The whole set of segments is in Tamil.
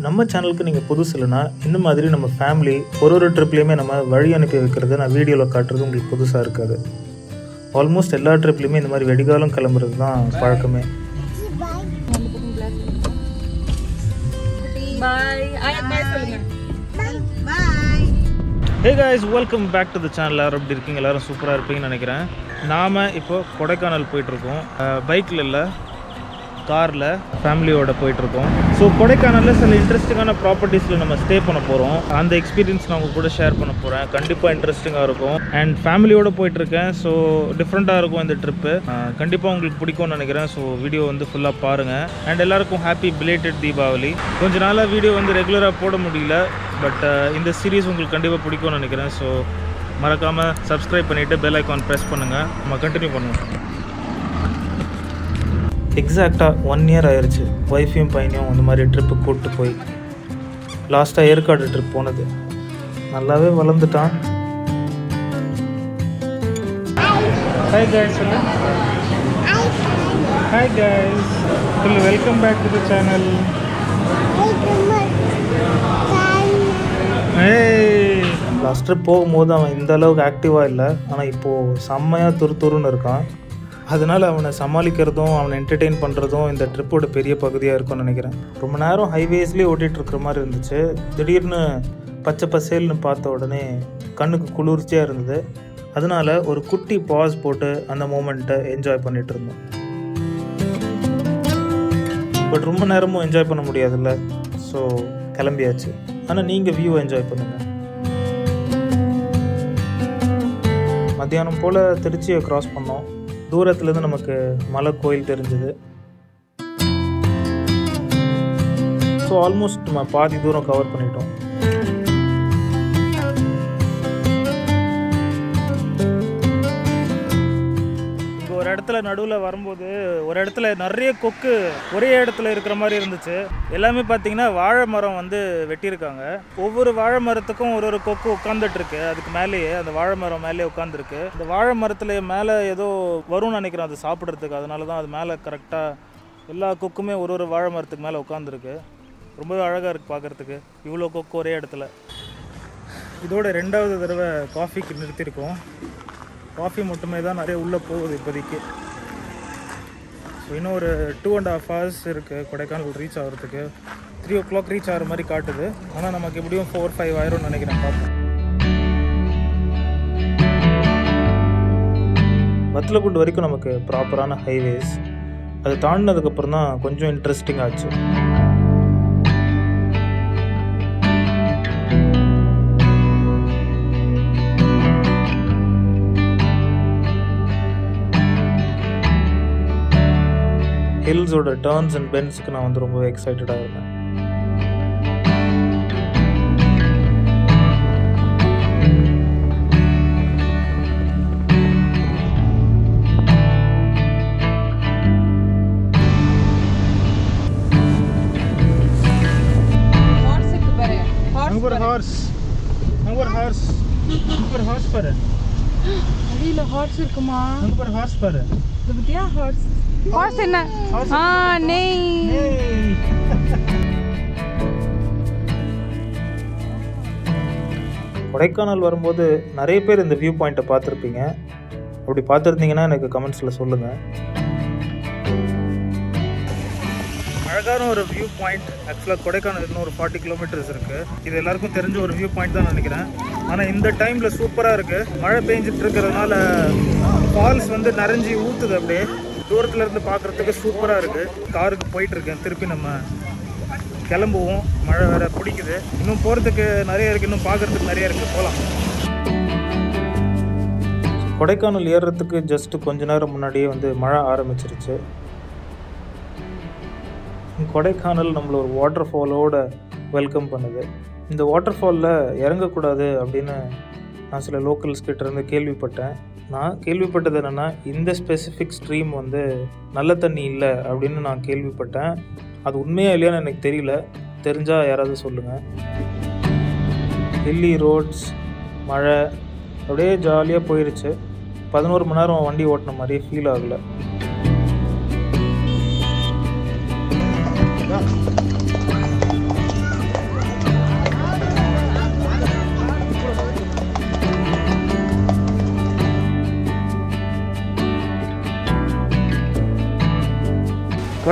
நம்ம சேனலுக்கு நீங்கள் புதுசு இல்லைன்னா இந்த மாதிரி நம்ம ஃபேமிலி ஒரு ஒரு ட்ரிப்லேயுமே நம்ம வழி அனுப்பி வைக்கிறது நான் வீடியோவில் காட்டுறது உங்களுக்கு புதுசாக இருக்காது ஆல்மோஸ்ட் எல்லா ட்ரிப்லேயுமே இந்த மாதிரி வெடிகாலம் கிளம்புறது தான் பழக்கமே பாய் ஆயத் பாய் சொல்லுங்க hey guys welcome back to the channel எல்லாரும் எப்படி இருக்கீங்க எல்லாரும் சூப்பராக இருப்பீங்கன்னு நினைக்கிறேன் நாம் இப்போ கொடைக்கானல் போயிட்டுருக்கோம் பைக்கில் இல்லை காரில் ஃபேமிலியோட போயிட்டுருக்கோம் ஸோ கொடைக்கானலில் சில இன்ட்ரெஸ்டிங்கான ப்ராப்பர்ட்டிஸில் நம்ம ஸ்டே பண்ண போகிறோம் அந்த எக்ஸ்பீரியன்ஸ் நான் உங்க கூட ஷேர் பண்ண போகிறேன் கண்டிப்பாக இன்ட்ரெஸ்டிங்காக இருக்கும் அண்ட் ஃபேமிலியோட போயிட்டுருக்கேன் ஸோ டிஃப்ரெண்ட்டாக இருக்கும் இந்த ட்ரிப்பு கண்டிப்பாக உங்களுக்கு பிடிக்கும்னு நினைக்கிறேன் ஸோ வீடியோ வந்து ஃபுல்லாக பாருங்கள் அண்ட் எல்லாருக்கும் ஹாப்பி பிலேட்டட் தீபாவளி கொஞ்ச நாளாக வீடியோ வந்து ரெகுலராக போட முடியல பட் இந்த சீரீஸ் உங்களுக்கு கண்டிப்பாக பிடிக்கும்னு நினைக்கிறேன் ஸோ மறக்காமல் சப்ஸ்கிரைப் பண்ணிவிட்டு பெல் ஐக்கான் ப்ரெஸ் பண்ணுங்கள் நம்ம கண்டினியூ பண்ணுவோம் எக்ஸாக்டாக ஒன் இயர் ஆயிடுச்சு ஒய்ஃபையும் பையனையும் இந்த மாதிரி ட்ரிப்பு கூப்பிட்டு போய் லாஸ்ட்டாக ஏற்காடு ட்ரிப் போனது நல்லாவே வளர்ந்துட்டான் ஹாய் கைஸ் சொல்லு ஹாய் கைஸ் சொல்லு welcome back to the channel last trip போகும்போது அவன் இந்த அளவுக்கு ஆக்டிவாக இல்லை ஆனால் இப்போது செம்மையாக துரு துருன்னு இருக்கான் அதனால் அவனை சமாளிக்கிறதும் அவனை என்டர்டெயின் பண்ணுறதும் இந்த ட்ரிப்போட பெரிய பகுதியாக இருக்கும்னு நினைக்கிறேன் ரொம்ப நேரம் ஹைவேஸ்லேயே ஓட்டிகிட்டு இருக்கிற மாதிரி இருந்துச்சு திடீர்னு பச்சை பசேல்னு பார்த்த உடனே கண்ணுக்கு குளிர்ச்சியாக இருந்தது அதனால ஒரு குட்டி பாஸ் போட்டு அந்த மூமெண்ட்டை என்ஜாய் பண்ணிட்டு இருந்தோம் பட் ரொம்ப நேரமும் என்ஜாய் பண்ண முடியாதுல்ல ஸோ கிளம்பியாச்சு ஆனால் நீங்கள் வியூ என்ஜாய் பண்ணுங்கள் மத்தியானம் போல் திருச்சியை கிராஸ் பண்ணோம் தூரத்துலேருந்து நமக்கு மலை கோயில் தெரிஞ்சுது ஸோ ஆல்மோஸ்ட் நம்ம பாதி தூரம் கவர் பண்ணிட்டோம் இங்கே ஒரு இடத்துல நடுவில் வரும்போது ஒரு இடத்துல நிறைய கொக்கு ஒரே இடத்துல இருக்கிற மாதிரி இருந்துச்சு எல்லாமே பார்த்தீங்கன்னா வாழை மரம் வந்து வெட்டியிருக்காங்க ஒவ்வொரு வாழை மரத்துக்கும் ஒரு ஒரு கொக்கு உட்காந்துட்டு இருக்கு அதுக்கு மேலேயே அந்த வாழை மரம் மேலேயே உட்காந்துருக்கு இந்த வாழை மரத்துல மேலே ஏதோ வரும்னு நினைக்கிறேன் அது சாப்பிட்றதுக்கு அதனால தான் அது மேலே கரெக்டாக எல்லா கொக்குமே ஒரு ஒரு வாழை மரத்துக்கு மேலே உட்காந்துருக்கு ரொம்பவே அழகாக இருக்குது பார்க்குறதுக்கு இவ்வளோ கொக்கு ஒரே இடத்துல இதோட ரெண்டாவது தடவை காஃபிக்கு நிறுத்தியிருக்கோம் காஃபி மட்டுமே தான் நிறைய உள்ளே போகுது இப்போதைக்கு ஸோ இன்னும் ஒரு டூ அண்ட் ஹாஃப் ஹவர்ஸ் இருக்குது கொடைக்கானல் ரீச் ஆகிறதுக்கு த்ரீ ஓ கிளாக் ரீச் ஆகிற மாதிரி காட்டுது ஆனால் நமக்கு எப்படியும் ஃபோர் ஃபைவ் ஆயிரும்னு நினைக்கிறேன் பார்ப்போம் வத்தலக்குண்டு வரைக்கும் நமக்கு ப்ராப்பரான ஹைவேஸ் அது தாண்டினதுக்கப்புறம் தான் கொஞ்சம் இன்ட்ரெஸ்டிங் ஆச்சு ஹில்ஸோட டேர்ன்ஸ் அண்ட் பென்ஸ்க்கு நான் வந்து ரொம்பவே எக்ஸைட்டடாக இருந்தேன் ஹார்ஸ் இருக்கு பாரு ஹார்ஸ் அங்கே ஒரு ஹார்ஸ் அங்கே ஒரு ஹார்ஸ் அங்கே ஒரு ஹார்ஸ் பாரு அடியில ஹார்ஸ் இருக்குமா அங்கே ஒரு ஹார்ஸ் பாரு இது பத்தியா ஹார்ஸ் ஹார்ஸ் என்ன Horse ஆ நெய் கொடைக்கானல் வரும்போது நிறைய பேர் இந்த வியூ பாயிண்ட்டை பார்த்துருப்பீங்க அப்படி பார்த்துருந்தீங்கன்னா எனக்கு கமெண்ட்ஸில் சொல்லுங்கள் அழகான ஒரு வியூ பாயிண்ட் ஆக்சுவலாக கொடைக்கானல் இன்னும் ஒரு ஃபார்ட்டி கிலோமீட்டர்ஸ் இருக்குது இது எல்லாருக்கும் தெரிஞ்ச ஒரு வியூ பாயிண்ட் தான் நினைக்கிறேன் ஆனால் இந்த டைமில் சூப்பராக இருக்குது மழை பெஞ்சிட்டு இருக்கிறதுனால ஃபால்ஸ் வந்து நிறைஞ்சி ஊற்றுது அப்படியே தூரத்துல இருந்து பார்க்குறதுக்கு சூப்பராக இருக்குது காருக்கு போயிட்டு இருக்கேன் திருப்பி நம்ம கிளம்புவோம் மழை வேற பிடிக்குது இன்னும் போகிறதுக்கு நிறைய இருக்குது இன்னும் பார்க்குறதுக்கு நிறைய இருக்குது போகலாம் கொடைக்கானல் ஏறுறதுக்கு ஜஸ்ட் கொஞ்ச நேரம் முன்னாடியே வந்து மழை ஆரம்பிச்சிருச்சு கொடைக்கானல் நம்மள ஒரு வாட்டர் ஃபாலோட வெல்கம் பண்ணுது இந்த வாட்டர் ஃபாலில் இறங்கக்கூடாது அப்படின்னு நான் சில லோக்கல்ஸ் கிட்ட இருந்து கேள்விப்பட்டேன் நான் கேள்விப்பட்டது என்னென்னா இந்த ஸ்பெசிஃபிக் ஸ்ட்ரீம் வந்து நல்ல தண்ணி இல்லை அப்படின்னு நான் கேள்விப்பட்டேன் அது உண்மையா இல்லையான்னு எனக்கு தெரியல தெரிஞ்சால் யாராவது சொல்லுங்கள் ஹில்லி ரோட்ஸ் மழை அப்படியே ஜாலியாக போயிருச்சு பதினோரு மணி நேரம் வண்டி ஓட்டின மாதிரியே ஃபீல் ஆகலை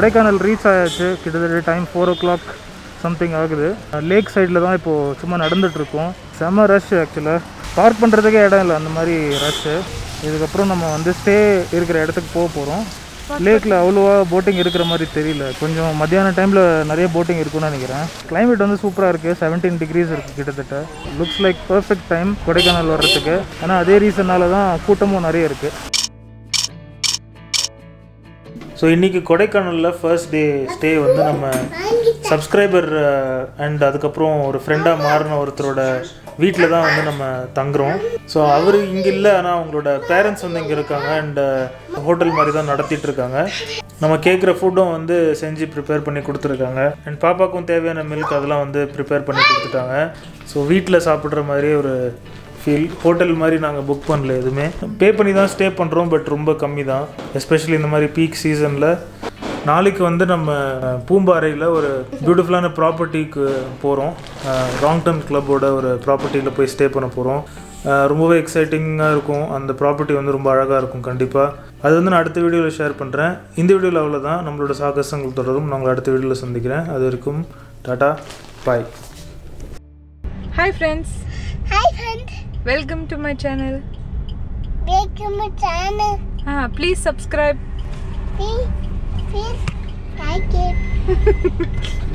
கொடைக்கானல் ரீச் ஆயாச்சு கிட்டத்தட்ட time four o'clock something ஆகுது லேக் சைடில் தான் இப்போது சும்மா நடந்துகிட்ருக்கோம் செம்ம ரஷ் ஆக்சுவலாக பார்க் பண்ணுறதுக்கே இடம் இல்லை அந்த மாதிரி ரஷ்ஷு இதுக்கப்புறம் நம்ம வந்து ஸ்டே இருக்கிற இடத்துக்கு போக போகிறோம் லேக்கில் அவ்வளோவா போட்டிங் இருக்கிற மாதிரி தெரியல கொஞ்சம் மத்தியான டைமில் நிறைய போட்டிங் இருக்கும்னு நினைக்கிறேன் climate வந்து சூப்பராக இருக்குது செவன்டீன் டிகிரிஸ் இருக்குது கிட்டத்தட்ட looks like perfect time Kodaikanal வர்றதுக்கு ஆனால் அதே ரீசன்னால தான் கூட்டமும் நிறைய இருக்குது ஸோ இன்றைக்கி கொடைக்கானலில் ஃபர்ஸ்ட் டே ஸ்டே வந்து நம்ம சப்ஸ்கிரைபர் அண்ட் அதுக்கப்புறம் ஒரு ஃப்ரெண்டாக மாறின ஒருத்தரோட வீட்டில் தான் வந்து நம்ம தங்குறோம் ஸோ அவர் இங்கே இல்லை ஆனால் அவங்களோட பேரண்ட்ஸ் வந்து இங்கே இருக்காங்க அண்ட் ஹோட்டல் மாதிரி தான் நடத்திட்டு இருக்காங்க நம்ம கேட்குற ஃபுட்டும் வந்து செஞ்சு ப்ரிப்பேர் பண்ணி கொடுத்துருக்காங்க அண்ட் பாப்பாக்கும் தேவையான மில்க் அதெல்லாம் வந்து ப்ரிப்பேர் பண்ணி கொடுத்துட்டாங்க ஸோ வீட்டில் சாப்பிட்ற மாதிரியே ஒரு ஃபீல் ஹோட்டல் மாதிரி நாங்கள் புக் பண்ணல எதுவுமே பே பண்ணி தான் ஸ்டே பண்ணுறோம் பட் ரொம்ப கம்மி தான் எஸ்பெஷலி இந்த மாதிரி பீக் சீசனில் நாளைக்கு வந்து நம்ம பூம்பாறையில் ஒரு பியூட்டிஃபுல்லான ப்ராப்பர்ட்டிக்கு போகிறோம் ராங்டன் கிளப்போட ஒரு ப்ராப்பர்ட்டியில் போய் ஸ்டே பண்ண போகிறோம் ரொம்பவே எக்ஸைட்டிங்காக இருக்கும் அந்த ப்ராப்பர்ட்டி வந்து ரொம்ப அழகாக இருக்கும் கண்டிப்பாக அது வந்து நான் அடுத்த வீடியோவில் ஷேர் பண்ணுறேன் இந்த வீடியோவில் அவ்வளோதான் நம்மளோட சாகசங்கள் தொடரும் நான் உங்களை அடுத்த வீடியோவில் சந்திக்கிறேன் அது வரைக்கும் டாட்டா bye hi friends Hi friend, welcome to my channel welcome to my channel. Ah please subscribe Please, please like it.